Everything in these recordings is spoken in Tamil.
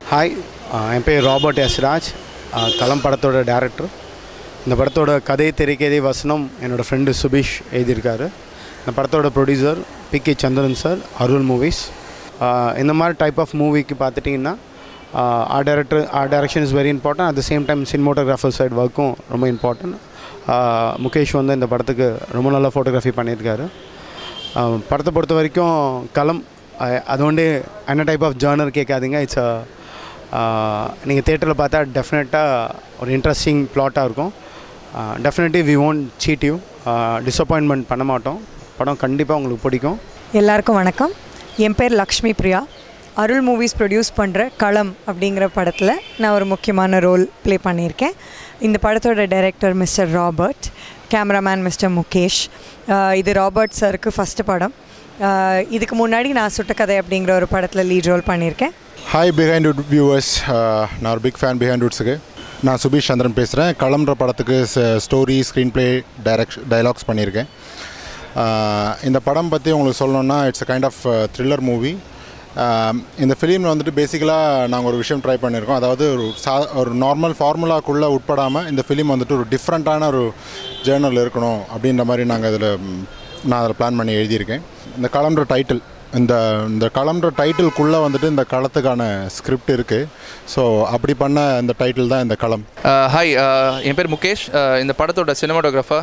ஹாய் என் பேர் ராபர்ட் எஸ் ராஜ் அஹ், களம் படத்தோட டேரக்டர் இந்த படத்தோட கதை திரைக்கதை வசனம் என்னோடய ஃப்ரெண்டு சுபீஷ் எழுதியிருக்காரு இந்த படத்தோட producer P K Chandran sir Arul movies இந்த மாதிரி டைப் ஆஃப் மூவிக்கு பார்த்துட்டிங்கன்னா or director or direction is very important at the same time cinematographer side ஒர்க்கும் ரொம்ப இம்பார்ட்டன்ட் முகேஷ் வந்து இந்த படத்துக்கு ரொம்ப நல்லா ஃபோட்டோகிராஃபி பண்ணியிருக்காரு ஆஹ் படத்தை பொறுத்த வரைக்கும் களம் அஹ் அது வந்து என்ன டைப் ஆஃப் ஜேர்னர் கேட்காதீங்க இட்ஸ் நீங்கள் தேட்டரில் பார்த்தா டெஃபினட்டாக ஒரு இன்ட்ரெஸ்டிங் ப்ளாட்டாக இருக்கும் definitely we won't cheat you disappointment பண்ண மாட்டோம் படம் கண்டிப்பாக உங்களுக்கு பிடிக்கும் எல்லாருக்கும் வணக்கம் என் பேர் லக்ஷ்மி பிரியா அருள் மூவிஸ் ப்ரொடியூஸ் பண்ணுற களம் அப்படிங்கிற படத்தில் நான் ஒரு முக்கியமான ரோல் ப்ளே பண்ணியிருக்கேன் இந்த படத்தோட director mister Robert cameraman mister Mukesh ஆஹ் இது ராபர்ட் சருக்கு ஃபஸ்ட்டு படம் ஆஹ் இதுக்கு முன்னாடி நான் சுட்டக்கதை அப்படிங்கிற ஒரு படத்தில் லீட் ரோல் பண்ணியிருக்கேன் ஹாய் பிஹைண்ட் உட் வியூவர்ஸ் நான் ஒரு பிக் ஃபேன் பிஹைண்ட் உட்ஸுக்கு நான் சுபீஷ் சந்திரன் பேசுகிறேன் களம்ன்ற படத்துக்கு story screenplay direction dialogues பண்ணியிருக்கேன் Uh, இந்த படம் பற்றி உங்களுக்கு சொல்லணுன்னா it's a kind of thriller movie இந்த ஃபிலிமில் வந்துட்டு பேசிக்கலாக நாங்கள் ஒரு விஷயம் ட்ரை பண்ணியிருக்கோம் அதாவது ஒரு சா ஒரு நார்மல் ஃபார்முலாக்குள்ளே உட்படாமல் இந்த ஃபிலிம் வந்துட்டு ஒரு டிஃப்ரெண்ட்டான ஒரு ஜேர்னல் இருக்கணும் அப்படின்ற மாதிரி நாங்கள் அதில் நான் அதில் பிளான் பண்ணி எழுதியிருக்கேன் இந்த களம்ன்ற டைட்டில் இந்த இந்த களம்ன்ற டைட்டிலுக்குள்ளே வந்துட்டு இந்த களத்துக்கான ஸ்கிரிப்ட் இருக்குது ஸோ அப்படி பண்ண இந்த டைட்டில் தான் இந்த களம் ஹாய் என் பேர் முகேஷ் Uh, இந்த படத்தோட சினிமாட்டோகிராஃபர்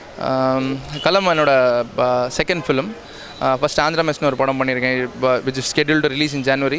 கலம் என்னோட செகண்ட் ஃபிலிம் ஃபஸ்ட் ஆந்திரா மெஸ்னு ஒரு படம் பண்ணியிருக்கேன் which is scheduled release in January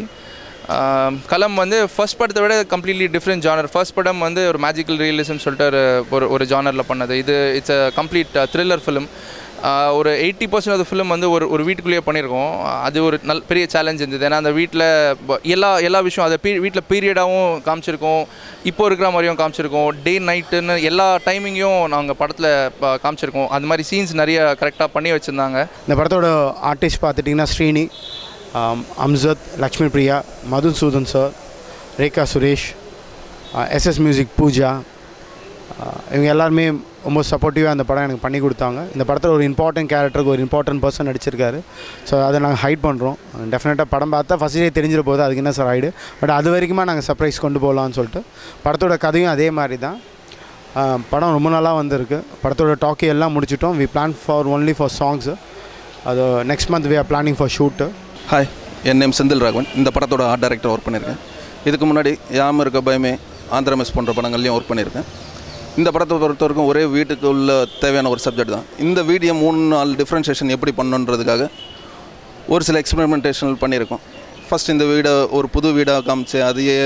Kalam வந்து ஃபர்ஸ்ட் படத்தை விட கம்ப்ளீட்லி டிஃப்ரெண்ட் ஜானர் ஃபர்ஸ்ட் படம் வந்து ஒரு மேஜிக்கல் ரியலிசம் சொல்லிட்டு ஒரு ஒரு ஒரு ஜானரில் பண்ணது இது it's a complete thriller film ஒரு எயிட்டி பர்சன்ட் ஆஃப் ஃபிலிம் வந்து ஒரு ஒரு வீட்டுக்குள்ளேயே பண்ணியிருக்கோம் அது ஒரு நல் பெரிய சேலஞ்ச் இருந்தது ஏன்னா அந்த வீட்டில் எல்லா எல்லா விஷயம் அதை பீ வீட்டில் பீரியடாகவும் காமிச்சிருக்கோம் இப்போ இருக்கிற மாதிரியும் காமிச்சிருக்கோம் டே நைட்டுன்னு எல்லா டைமிங்கையும் நாங்கள் படத்தில் காமிச்சிருக்கோம் அந்த மாதிரி சீன்ஸ் நிறைய கரெக்டாக பண்ணி வச்சுருந்தாங்க இந்த படத்தோட ஆர்டிஸ்ட் பார்த்துட்டிங்கன்னா ஸ்ரீனி ஆம், Amjad Lakshmi Priya Madhusudhan sir Rekha Suresh SS music Pooja ஆஹ் இவங்க எல்லாருமே ரொம்ப சப்போர்ட்டிவாக அந்த படம் எனக்கு பண்ணி கொடுத்தாங்க இந்த படத்தில் ஒரு இம்பார்ட்டன்ட் கேரக்டருக்கு ஒரு இம்பார்ட்டன்ட் பர்சன் நடிச்சிருக்காரு ஸோ அதை நாங்கள் ஹைட் பண்ணுறோம் டெஃபினட்டாக படம் பார்த்தா ஃபஸ்ட் டே தெரிஞ்சிட போகுது அதுக்கு என்ன சார் ஹைடு பட் அது வரைக்குமா நாங்கள் சர்ப்ரைஸ் கொண்டு போகலான்னு சொல்லிட்டு படத்தோட கதையும் அதே மாதிரி தான் ஆஹ் படம் ரொம்ப நல்லா வந்திருக்கு படத்தோட டாக்கி எல்லாம் முடிச்சிட்டோம் we plan for only for songs அது next month we are planning for shoot hi என் நேம் செந்தில் ராகவன் இந்த படத்தோட ஆர்ட் டைரக்டர் ஒர்க் பண்ணியிருக்கேன் இதுக்கு முன்னாடி யாம் இருக்க பயமே ஆந்திரா மிஸ் போன்ற படங்கள்லையும் ஒர்க் பண்ணியிருக்கேன் இந்த படத்தை பொறுத்த வரைக்கும் ஒரே வீட்டுக்கு உள்ள தேவையான ஒரு சப்ஜெக்ட் தான் இந்த வீடியோ மூணு நாள் டிஃப்ரென்ஷியேஷன் எப்படி பண்ணணுன்றதுக்காக ஒரு சில எக்ஸ்பெரிமெண்டேஷன் பண்ணியிருக்கோம் ஃபஸ்ட் இந்த வீடை ஒரு புது வீடாக காமிச்சு அதையே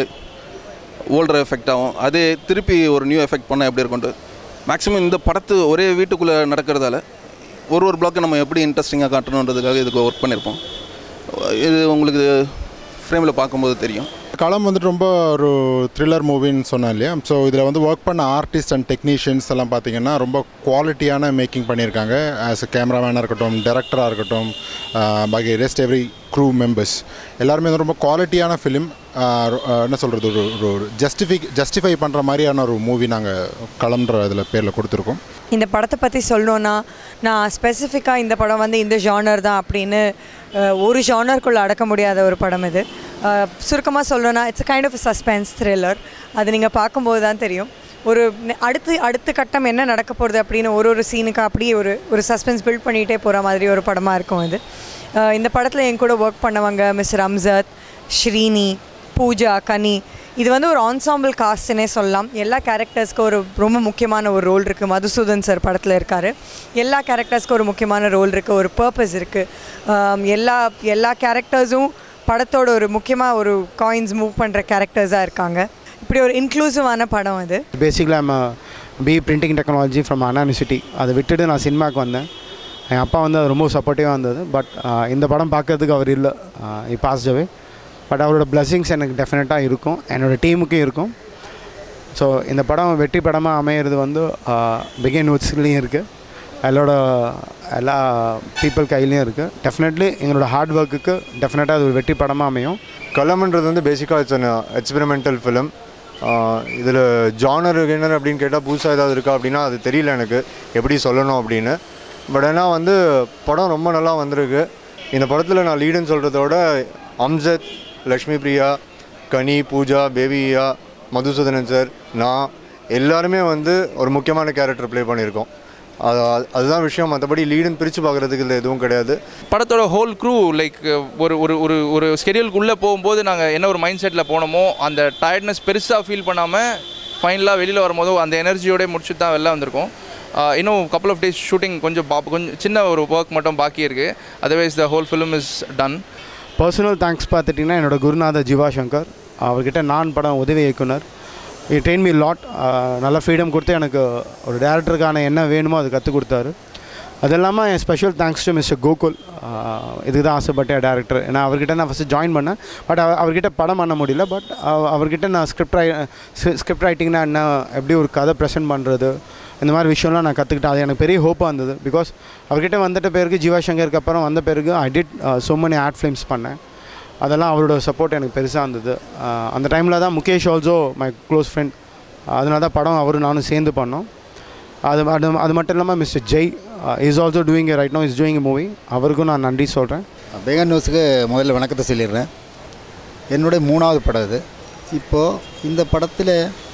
ஓல்டர் எஃபெக்ட் ஆகும் அதே திருப்பி ஒரு நியூ எஃபெக்ட் பண்ணால் எப்படி இருக்கும்ட்டு மேக்ஸிமம் இந்த படத்து ஒரே வீட்டுக்குள்ளே நடக்கிறதால ஒரு ஒரு பிளாக்கை நம்ம எப்படி இன்ட்ரெஸ்டிங்காக காட்டணுன்றதுக்காக இதுக்கு ஒர்க் பண்ணியிருப்போம் இது உங்களுக்கு ஃப்ரேமில் பார்க்கும்போது தெரியும் களம் வந்துட்டு ரொம்ப ஒரு த்ரில்லர் மூவின்னு சொன்னேன் இல்லையா ஸோ இதில் வந்து ஒர்க் பண்ண ஆர்டிஸ்ட் அண்ட் டெக்னீஷியன்ஸ் எல்லாம் பார்த்தீங்கன்னா ரொம்ப குவாலிட்டியான மேக்கிங் பண்ணியிருக்காங்க ஆஸ் அ கேமராமேனாக இருக்கட்டும் டேரக்டராக இருக்கட்டும் ஆஹ் பாக்கி ரெஸ்ட் எவ்ரி க்ரூ மெம்பர்ஸ் எல்லாருமே வந்து ரொம்ப குவாலிட்டியான ஃபிலிம் என்ன சொல்கிறது ஒரு ஒரு ஜஸ்டிஃபை ஜஸ்டிஃபை பண்ணுற மாதிரியான ஒரு மூவி நாங்கள் களம்ன்ற இதில் பேரில் கொடுத்துருக்கோம் இந்த படத்தை பற்றி சொல்லணுன்னா நான் ஸ்பெசிஃபிக்காக இந்த படம் வந்து இந்த ஜானர் தான் அப்படின்னு அஹ், ஒரு ஜானருக்குள்ளே அடக்க முடியாத ஒரு படம் இது சுருக்கமாக சொல்லணும்னா it's kind of suspense thriller அது நீங்கள் பார்க்கும்போது தான் தெரியும் ஒரு நெ- அடுத்து அடுத்த கட்டம் என்ன நடக்க போகிறது அப்படின்னு ஒரு ஒரு சீனுக்கு அப்படியே ஒரு ஒரு சஸ்பென்ஸ் பில்ட் பண்ணிகிட்டே போகிற மாதிரி ஒரு படமாக இருக்கும் இது அஹ், இந்த படத்தில் என் கூட ஒர்க் பண்ணவங்க மிஸ்டர் அம்சத் ஸ்ரீனி பூஜா கனி இது வந்து ஒரு ஆன்சாம்பிள் காஸ்ட்னே சொல்லலாம் எல்லா கேரக்டர்ஸ்க்கும் ஒரு ரொம்ப முக்கியமான ஒரு ரோல் இருக்குது மதுசூதன் சார் படத்தில் இருக்கார் எல்லா கேரக்டர்ஸ்க்கும் ஒரு முக்கியமான ரோல் இருக்குது ஒரு பர்பஸ் இருக்குது எல்லா எல்லா கேரக்டர்ஸும் படத்தோட ஒரு முக்கியமாக ஒரு காயின்ஸ் மூவ் பண்ணுற கேரக்டர்ஸாக இருக்காங்க இப்படி ஒரு இன்க்ளூசிவான படம் அது பேசிக்கலாக நம்ம B printing technology from Anna university அதை விட்டுட்டு நான் சினிமாவுக்கு வந்தேன் என் அப்பா வந்து அது ரொம்ப சப்போர்ட்டிவாக இருந்தது பட் இந்த படம் பார்க்கறதுக்கு அவர் இல்லை இ பாஸ்டவே பட் அவரோட பிளெஸிங்ஸ் எனக்கு டெஃபினட்டாக இருக்கும் என்னோடய டீமுக்கும் இருக்கும் ஸோ இந்த படம் வெற்றி படமாக அமையிறது வந்து பிகின் விட்ஸ்லேயும் இருக்குது எல்லாரோட எல்லா பீப்புள் கையிலையும் இருக்குது டெஃபினெட்லி எங்களோட ஹார்ட் ஒர்க்குக்கு டெஃபினட்டாக அது ஒரு வெற்றி படமாக அமையும் கலம்ன்றது வந்து பேசிக்காக இட்ஸ் அன் எக்ஸ்பெரிமெண்டல் ஃபிலிம் இதில் ஜானர் கிணர் அப்படின்னு கேட்டால் புதுசாக ஏதாவது இருக்கா அப்படின்னா அது தெரியல எனக்கு எப்படி சொல்லணும் அப்படின்னு பட் ஆனால் வந்து படம் ரொம்ப நல்லா வந்திருக்கு இந்த படத்தில் நான் லீடுன்னு சொல்கிறதோட அம்சத் லக்ஷ்மி பிரியா கனி பூஜா பேபியா மதுசூதனன் சார் நான் எல்லாருமே வந்து ஒரு முக்கியமான கேரக்டர் ப்ளே பண்ணியிருக்கோம் அது அதுதான் விஷயம் மற்றபடி லீடுன்னு பிரித்து பார்க்குறதுக்கு இல்லை எதுவும் கிடையாது படத்தோட ஹோல் க்ரூ லைக் ஒரு ஒரு ஒரு ஒரு ஸ்கெடியூலுக்குள்ளே போகும்போது நாங்கள் என்ன ஒரு மைண்ட் செட்டில் போனோமோ அந்த டயர்ட்னஸ் பெருசாக ஃபீல் பண்ணாமல் ஃபைனலாக வெளியில் வரும்போது அந்த எனர்ஜியோட முடிச்சுட்டு தான் வெளில வந்திருக்கோம் ஆஹ் இன்னும் கப்பல் ஆஃப் டேஸ் ஷூட்டிங் கொஞ்சம் பா கொஞ்சம் சின்ன ஒரு ஒர்க் மட்டும் பாக்கி இருக்குது otherwise the whole film is done personal thanks பார்த்துட்டிங்கன்னா என்னோட குருநாதர் ஜீவா சங்கர் அவர்கிட்ட நான் படம் உதவி இயக்குனர் இ ட்ரெயின் மீ லாட் நல்ல ஃப்ரீடம் கொடுத்து எனக்கு ஒரு டேரக்டருக்கான என்ன வேணுமோ அது கற்றுக் கொடுத்தாரு அது இல்லாமல் என் special thanks to mister Gokul இதுக்கு தான் ஆசைப்பட்டேன் டேரக்டர் ஏன்னா அவர்கிட்ட நான் ஃபஸ்ட்டு ஜாயின் பண்ணேன் பட் அவர்கிட்ட படம் பண்ண முடியல பட் அவர்கிட்ட நான் ஸ்கிரிப்ட் ரை ஸ்கிரிப்ட் ரைட்டிங்னா என்ன எப்படி ஒரு கதை ப்ரெசென்ட் பண்ணுறது இந்த மாதிரி விஷயம்லாம் நான் கற்றுக்கிட்டேன் அது எனக்கு பெரிய ஹோப்பாக இருந்தது பிகாஸ் அவர்கிட்ட வந்துட்ட பேருக்கு ஜீவா சங்கருக்கு அப்புறம் வந்த பேருக்கு I did so many ad films பண்ணேன் அதெல்லாம் அவரோட சப்போர்ட் எனக்கு பெருசாக இருந்தது அஹ் அந்த டைமில் தான் Mukesh also my close friend அதனால தான் படம் அவரும் நானும் சேர்ந்து பண்ணோம் அது அது அது மட்டும் இல்லாமல் mister Jai is also doing right no is doing movie அவருக்கும் நான் நன்றி சொல்கிறேன் பேகன் நியூஸுக்கு முதல்ல வணக்கத்தை சொல்லிடுறேன் என்னுடைய மூணாவது படம் இது இப்போது இந்த படத்தில்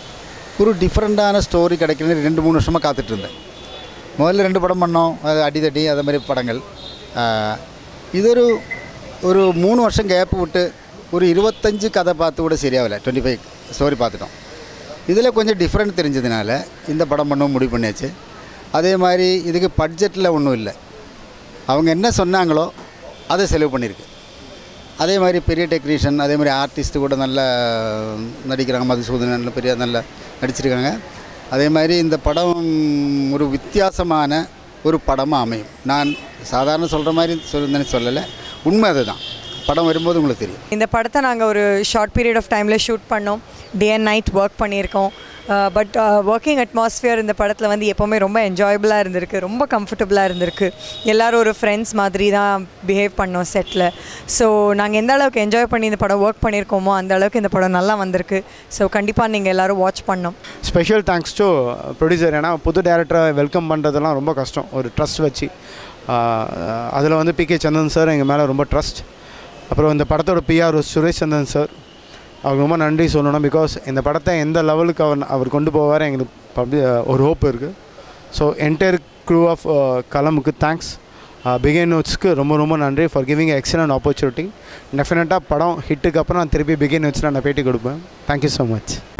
ஒரு டிஃப்ரெண்ட்டான ஸ்டோரி கிடைக்கணும்னு ரெண்டு மூணு வருஷமாக காத்துட்டு இருந்தேன் முதல்ல ரெண்டு படம் பண்ணோம் அது அடிதடி அது மாதிரி படங்கள் ஆஹ், இதொரு ஒரு மூணு வருஷம் கேப் விட்டு ஒரு இருபத்தஞ்சு கதை பார்த்து கூட சரியாகல டுவெண்ட்டி ஃபைவ் ஸ்டோரி பார்த்துட்டோம் இதில் கொஞ்சம் டிஃப்ரெண்ட் தெரிஞ்சதுனால இந்த படம் பண்ணவும் முடிவு பண்ணியாச்சு அதே மாதிரி இதுக்கு பட்ஜெட்டில் ஒன்றும் இல்லை அவங்க என்ன சொன்னாங்களோ அதை செலவு பண்ணியிருக்கு அதே மாதிரி பெரிய டெக்னீஷியன் அதே மாதிரி ஆர்டிஸ்ட் கூட நல்லா நடிக்கிறாங்க மதுசூதனன் பெரிய நல்லா நடிச்சிருக்காங்க அதே மாதிரி இந்த படம் ஒரு வித்தியாசமான ஒரு படமாக அமையும் நான் சாதாரண சொல்கிற மாதிரி சொல்லுன்னு சொல்லலை உண்மை அதுதான் படம் வரும்போது உங்களுக்கு தெரியும் இந்த படத்தை நாங்கள் ஒரு ஷார்ட் பீரியட் ஆஃப் டைமில் ஷூட் பண்ணோம் டே அண்ட் நைட் ஒர்க் பண்ணியிருக்கோம் பட் ஒர்க்கிங் அட்மாஸ்ஃபியர் இந்த படத்தில் வந்து எப்போவுமே ரொம்ப என்ஜாயபுளாக இருந்திருக்கு ரொம்ப கம்ஃபர்டபுளாக இருந்திருக்கு எல்லாரும் ஒரு ஃப்ரெண்ட்ஸ் மாதிரி தான் பிஹேவ் பண்ணோம் செட்டில் ஸோ நாங்கள் எந்த அளவுக்கு என்ஜாய் பண்ணி இந்த படம் ஒர்க் பண்ணியிருக்கோமோ அந்த அளவுக்கு இந்த படம் நல்லா வந்திருக்கு ஸோ கண்டிப்பாக நீங்கள் எல்லோரும் வாட்ச் பண்ணோம் ஸ்பெஷல் தேங்க்ஸ் டு ப்ரொடியூசர் ஏன்னா புது டேரக்டரை வெல்கம் பண்ணுறதெல்லாம் ரொம்ப கஷ்டம் ஒரு ட்ரஸ்ட் வச்சு அதில் வந்து பிகே சந்தன் சார் எங்கள் மேலே ரொம்ப ட்ரஸ்ட் அப்புறம் இந்த படத்தோட பிஆர் சுரேஷ் சந்தன் சார் அவருக்கு ரொம்ப நன்றி சொல்லணும் பிகாஸ் இந்த படத்தை எந்த லெவலுக்கு அவர் அவர் கொண்டு போவார் எங்களுக்கு பப்ளி ஒரு ஹோப் இருக்குது ஸோ என்டையர் க்ரூ ஆஃப் கலமுக்கு தேங்க்ஸ் பிகே நோட்ஸ்க்கு ரொம்ப ரொம்ப நன்றி ஃபார் கிவிங் எக்ஸலண்ட் ஆப்பர்ச்சுனிட்டி டெஃபினட்டாக படம் ஹிட்டுக்கு அப்புறம் நான் திருப்பி பிகே நோட்ஸில் நான் பேட்டி கொடுப்பேன் தேங்க்யூ ஸோ மச்